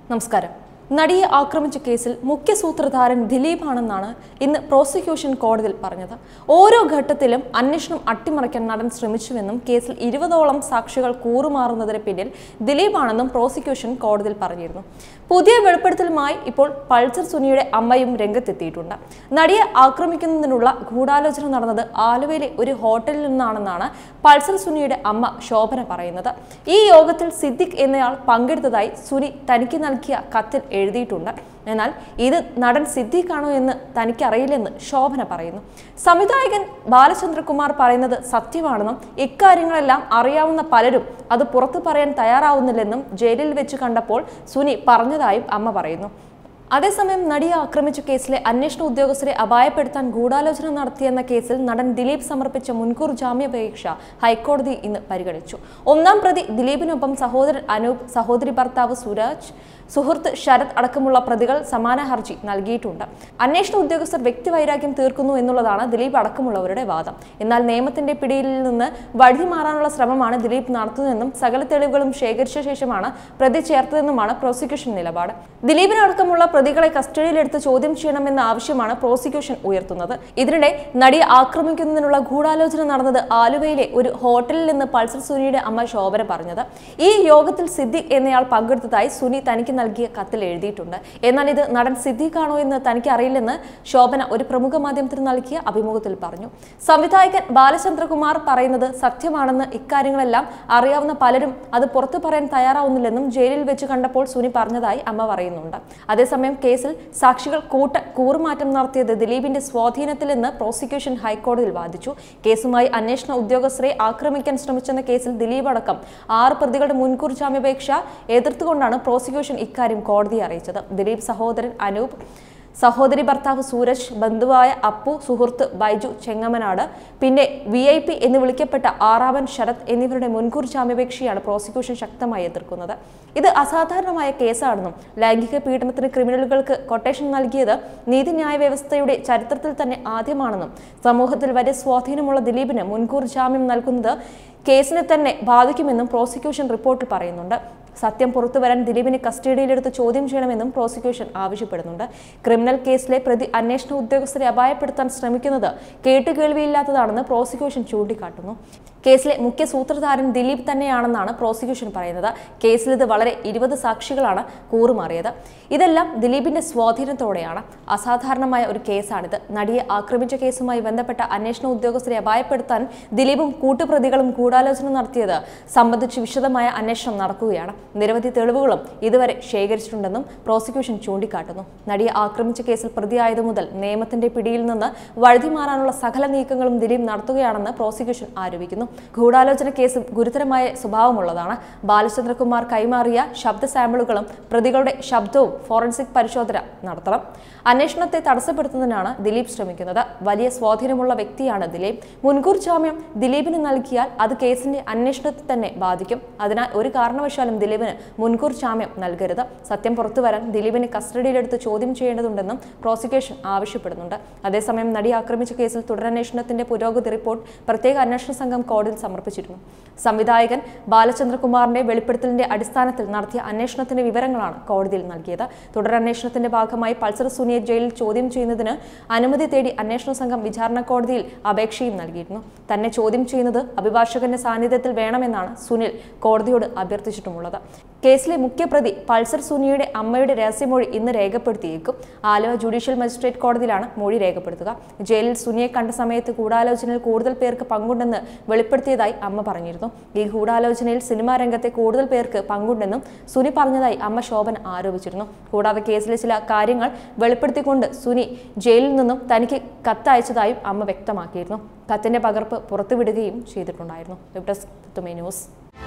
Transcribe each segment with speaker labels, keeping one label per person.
Speaker 1: നമസ്കാരം നടിയെ ആക്രമിച്ച കേസിൽ മുഖ്യ സൂത്രധാരൻ ദിലീപാണെന്നാണ് ഇന്ന് പ്രോസിക്യൂഷൻ കോടതിയിൽ പറഞ്ഞത് ഓരോ ഘട്ടത്തിലും അന്വേഷണം അട്ടിമറിക്കാൻ നടൻ ശ്രമിച്ചുവെന്നും കേസിൽ ഇരുപതോളം സാക്ഷികൾ കൂറുമാറുന്നതിന് പിന്നിൽ ദിലീപാണെന്നും പ്രോസിക്യൂഷൻ കോടതിയിൽ പറഞ്ഞിരുന്നു പുതിയ വെളിപ്പെടുത്തലുമായി ഇപ്പോൾ പൾസർ സുനിയുടെ അമ്മയും രംഗത്തെത്തിയിട്ടുണ്ട് നടിയെ ആക്രമിക്കുന്നതിനുള്ള ഗൂഢാലോചന നടന്നത് ആലുവയിലെ ഒരു ഹോട്ടലിൽ നിന്നാണെന്നാണ് പൾസർ സുനിയുടെ അമ്മ ശോഭന പറയുന്നത് ഈ യോഗത്തിൽ സിദ്ദിഖ് എന്നയാൾ പങ്കെടുത്തതായി സുനി തനിക്ക് നൽകിയ കത്തിൽ എഴുതിയിട്ടുണ്ട് എന്നാൽ ഇത് നടൻ സിദ്ദിഖാണോ എന്ന് തനിക്കറിയില്ലെന്ന് ശോഭന പറയുന്നു സംവിധായകൻ ബാലചന്ദ്രകുമാർ പറയുന്നത് സത്യമാണെന്നും ഇക്കാര്യങ്ങളെല്ലാം അറിയാവുന്ന പലരും അത് പുറത്തു പറയാൻ തയ്യാറാവുന്നില്ലെന്നും ജയിലിൽ വെച്ച് കണ്ടപ്പോൾ സുനി പറഞ്ഞതായും അമ്മ പറയുന്നു അതേസമയം നടിയെ ആക്രമിച്ച കേസിലെ അന്വേഷണ ഉദ്യോഗസ്ഥരെ അപായപ്പെടുത്താൻ ഗൂഢാലോചന നടത്തിയെന്ന കേസിൽ നടൻ ദിലീപ് സമർപ്പിച്ച മുൻകൂർ ജാമ്യാപേക്ഷ ഹൈക്കോടതി ഇന്ന് പരിഗണിച്ചു ഒന്നാം പ്രതി ദിലീപിനൊപ്പം സഹോദരൻ അനൂപ് സഹോദരി ഭർത്താവ് സുരാജ് സുഹൃത്ത് ശരത് അടക്കമുള്ള പ്രതികൾ സമാന ഹർജി നൽകിയിട്ടുണ്ട് അന്വേഷണ ഉദ്യോഗസ്ഥർ വ്യക്തിവൈരാഗ്യം തീർക്കുന്നു എന്നുള്ളതാണ് ദിലീപ് അടക്കമുള്ളവരുടെ വാദം എന്നാൽ നിയമത്തിന്റെ പിടിയിൽ നിന്ന് വഴുതി മാറാനുള്ള ശ്രമമാണ് ദിലീപ് നടത്തുന്നതെന്നും സകല തെളിവുകളും ശേഖരിച്ച ശേഷമാണ് പ്രതി ചേർത്തതെന്നുമാണ് പ്രോസിക്യൂഷൻ നിലപാട് ദിലീപിനടക്കമുള്ള പ്രതികളെ കസ്റ്റഡിയിലെടുത്ത് ചോദ്യം ചെയ്യണമെന്ന ആവശ്യമാണ് പ്രോസിക്യൂഷൻ ഉയർത്തുന്നത് ഇതിനിടെ നടിയെ ആക്രമിക്കുന്നതിനുള്ള ഗൂഢാലോചന നടന്നത് ആലുവയിലെ ഒരു ഹോട്ടലിൽ നിന്ന് പൾസർ സുനിയുടെ അമ്മ ശോഭന പറഞ്ഞത് ഈ യോഗത്തിൽ സിദ്ദിഖ് എന്നയാൾ പങ്കെടുത്തതായി സുനി തനിക്ക് നൽകിയ കത്തിൽ എഴുതിയിട്ടുണ്ട് എന്നാൽ ഇത് നടൻ സിദ്ദിഖാണോ എന്ന് തനിക്ക് അറിയില്ലെന്ന് ശോഭന ഒരു പ്രമുഖ മാധ്യമത്തിന് നൽകിയ അഭിമുഖത്തിൽ പറഞ്ഞു സംവിധായകൻ ബാലചന്ദ്രകുമാർ പറയുന്നത് സത്യമാണെന്ന് ഇക്കാര്യങ്ങളെല്ലാം അറിയാവുന്ന പലരും അത് പുറത്തു പറയാൻ തയ്യാറാവുന്നില്ലെന്നും ജയിലിൽ വെച്ച് കണ്ടപ്പോൾ സുനി പറഞ്ഞതായി അമ്മ പറയുന്നുണ്ട് അതേസമയം കേസിൽ സാക്ഷികൾ കൂട്ട കൂറുമാറ്റം നടത്തിയത് ദിലീപിന്റെ സ്വാധീനത്തിലെന്ന് പ്രോസിക്യൂഷൻ ഹൈക്കോടതിയിൽ വാദിച്ചു കേസുമായി അന്വേഷണ ഉദ്യോഗസ്ഥരെ ആക്രമിക്കാൻ ശ്രമിച്ചെന്ന കേസിൽ ദിലീപ് അടക്കം ആറ് പ്രതികളുടെ മുൻകൂർ ജാമ്യാപേക്ഷ എതിർത്തുകൊണ്ടാണ് പ്രോസിക്യൂഷൻ ഇക്കാര്യം കോടതിയെ അറിയിച്ചത് ദിലീപ് സഹോദരൻ അനൂപ് സഹോദരി ഭർത്താവ് സൂരജ് ബന്ധുവായ അപ്പു സുഹൃത്ത് ബൈജു ചെങ്ങമനാട് പിന്നെ വി ഐ പി എന്ന് വിളിക്കപ്പെട്ട ആറാവൻ ശരത് എന്നിവരുടെ മുൻകൂർ ജാമ്യാപേക്ഷയാണ് പ്രോസിക്യൂഷൻ ശക്തമായി എതിർക്കുന്നത് ഇത് അസാധാരണമായ കേസാണെന്നും ലൈംഗിക പീഡനത്തിന് ക്രിമിനലുകൾക്ക് കൊട്ടേഷൻ നൽകിയത് നീതിന്യായ വ്യവസ്ഥയുടെ ചരിത്രത്തിൽ തന്നെ ആദ്യമാണെന്നും സമൂഹത്തിൽ വലിയ സ്വാധീനമുള്ള ദിലീപിന് മുൻകൂർ ജാമ്യം നൽകുന്നത് കേസിനെ തന്നെ ബാധിക്കുമെന്നും പ്രോസിക്യൂഷൻ റിപ്പോർട്ടിൽ പറയുന്നുണ്ട് സത്യം പുറത്തുവരാൻ ദിലീപിനെ കസ്റ്റഡിയിലെടുത്ത് ചോദ്യം ചെയ്യണമെന്നും പ്രോസിക്യൂഷൻ ആവശ്യപ്പെടുന്നുണ്ട് ക്രിമിനൽ കേസിലെ പ്രതി അന്വേഷണ ഉദ്യോഗസ്ഥരെ അപായപ്പെടുത്താൻ ശ്രമിക്കുന്നത് കേട്ടുകേൾവിയില്ലാത്തതാണെന്ന് പ്രോസിക്യൂഷൻ ചൂണ്ടിക്കാട്ടുന്നു കേസിലെ മുഖ്യ സൂത്രധാരൻ ദിലീപ് തന്നെയാണെന്നാണ് പ്രോസിക്യൂഷൻ പറയുന്നത് കേസിൽ ഇത് വളരെ ഇരുപത് സാക്ഷികളാണ് കൂറുമാറിയത് ഇതെല്ലാം ദിലീപിന്റെ സ്വാധീനത്തോടെയാണ് അസാധാരണമായ ഒരു കേസാണിത് നടിയെ ആക്രമിച്ച കേസുമായി ബന്ധപ്പെട്ട അന്വേഷണ ഉദ്യോഗസ്ഥരെ അപായപ്പെടുത്താൻ ദിലീപും കൂട്ടുപ്രതികളും ഗൂഢാലോചന നടത്തിയത് സംബന്ധിച്ച് വിശദമായ അന്വേഷണം നടക്കുകയാണ് നിരവധി തെളിവുകളും ഇതുവരെ ശേഖരിച്ചിട്ടുണ്ടെന്നും പ്രോസിക്യൂഷൻ ചൂണ്ടിക്കാട്ടുന്നു നടിയെ ആക്രമിച്ച കേസിൽ പ്രതിയായതു മുതൽ നിയമത്തിന്റെ പിടിയിൽ നിന്ന് വഴുതി മാറാനുള്ള സകല നീക്കങ്ങളും ദിലീപ് നടത്തുകയാണെന്ന് പ്രോസിക്യൂഷൻ ആരോപിക്കുന്നു ഗൂഢാലോചന കേസ് ഗുരുതരമായ സ്വഭാവമുള്ളതാണ് ബാലചന്ദ്രകുമാർ കൈമാറിയ ശബ്ദ സാമ്പിളുകളും പ്രതികളുടെ ശബ്ദവും ഫോറൻസിക് പരിശോധന നടത്തണം അന്വേഷണത്തെ തടസ്സപ്പെടുത്തുന്നതിനാണ് ദിലീപ് ശ്രമിക്കുന്നത് വലിയ സ്വാധീനമുള്ള വ്യക്തിയാണ് ദിലീപ് മുൻകൂർ ജാമ്യം ദിലീപിന് നൽകിയാൽ അത് കേസിന്റെ അന്വേഷണത്തെ തന്നെ ബാധിക്കും അതിനാൽ ഒരു കാരണവശാലും ദിലീപിന് മുൻകൂർ ജാമ്യം നൽകരുത് സത്യം പുറത്തുവരാൻ ദിലീപിനെ കസ്റ്റഡിയിലെടുത്ത് ചോദ്യം ചെയ്യേണ്ടതുണ്ടെന്നും പ്രോസിക്യൂഷൻ ആവശ്യപ്പെടുന്നുണ്ട് അതേസമയം നടി ആക്രമിച്ച കേസിൽ തുടരന്വേഷണത്തിന്റെ പുരോഗതി റിപ്പോർട്ട് പ്രത്യേക അന്വേഷണ സംഘം കോടതിയിൽ സമർപ്പിച്ചിരുന്നു സംവിധായകൻ ബാലചന്ദ്രകുമാറിന്റെ വെളിപ്പെടുത്തലിന്റെ അടിസ്ഥാനത്തിൽ നടത്തിയ അന്വേഷണത്തിന്റെ വിവരങ്ങളാണ് കോടതിയിൽ നൽകിയത് തുടരന്വേഷണത്തിന്റെ ഭാഗമായി പൾസർ സുനിയെ ജയിലിൽ ചോദ്യം ചെയ്യുന്നതിന് അനുമതി തേടി അന്വേഷണ സംഘം വിചാരണ കോടതിയിൽ അപേക്ഷയും നൽകിയിരുന്നു തന്നെ ചോദ്യം ചെയ്യുന്നത് അഭിഭാഷകന്റെ സാന്നിധ്യത്തിൽ വേണമെന്നാണ് സുനിൽ കോടതിയോട് അഭ്യർത്ഥിച്ചിട്ടുമുള്ളത് കേസിലെ മുഖ്യപ്രതി പൾസർ സുനിയുടെ അമ്മയുടെ രഹസ്യമൊഴി ഇന്ന് രേഖപ്പെടുത്തിയേക്കും ആലുവ ജുഡീഷ്യൽ മജിസ്ട്രേറ്റ് കോടതിയിലാണ് മൊഴി രേഖപ്പെടുത്തുക ജയിലിൽ സുനിയെ കണ്ട സമയത്ത് ഗൂഢാലോചനയിൽ കൂടുതൽ പേർക്ക് പങ്കുണ്ടെന്ന് വെളിപ്പെടുത്തിയതായി അമ്മ പറഞ്ഞിരുന്നു ഈ ഗൂഢാലോചനയിൽ സിനിമാ രംഗത്തെ കൂടുതൽ പേർക്ക് പങ്കുണ്ടെന്നും സുനി പറഞ്ഞതായി അമ്മ ശോഭൻ ആരോപിച്ചിരുന്നു കൂടാതെ കേസിലെ ചില കാര്യങ്ങൾ വെളിപ്പെടുത്തിക്കൊണ്ട് സുനി ജയിലിൽ നിന്നും തനിക്ക് കത്തയച്ചതായും അമ്മ വ്യക്തമാക്കിയിരുന്നു കത്തിന്റെ പകർപ്പ് പുറത്തുവിടുകയും ചെയ്തിട്ടുണ്ടായിരുന്നു വെബ് ഡെസ്ക് തുമേ ന്യൂസ്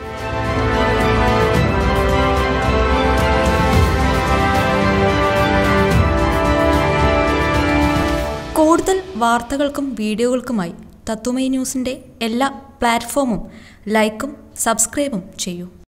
Speaker 1: കൂടുതൽ വാർത്തകൾക്കും വീഡിയോകൾക്കുമായി തത്തുമൈ ന്യൂസിൻ്റെ എല്ലാ പ്ലാറ്റ്ഫോമും ലൈക്കും സബ്സ്ക്രൈബും ചെയ്യൂ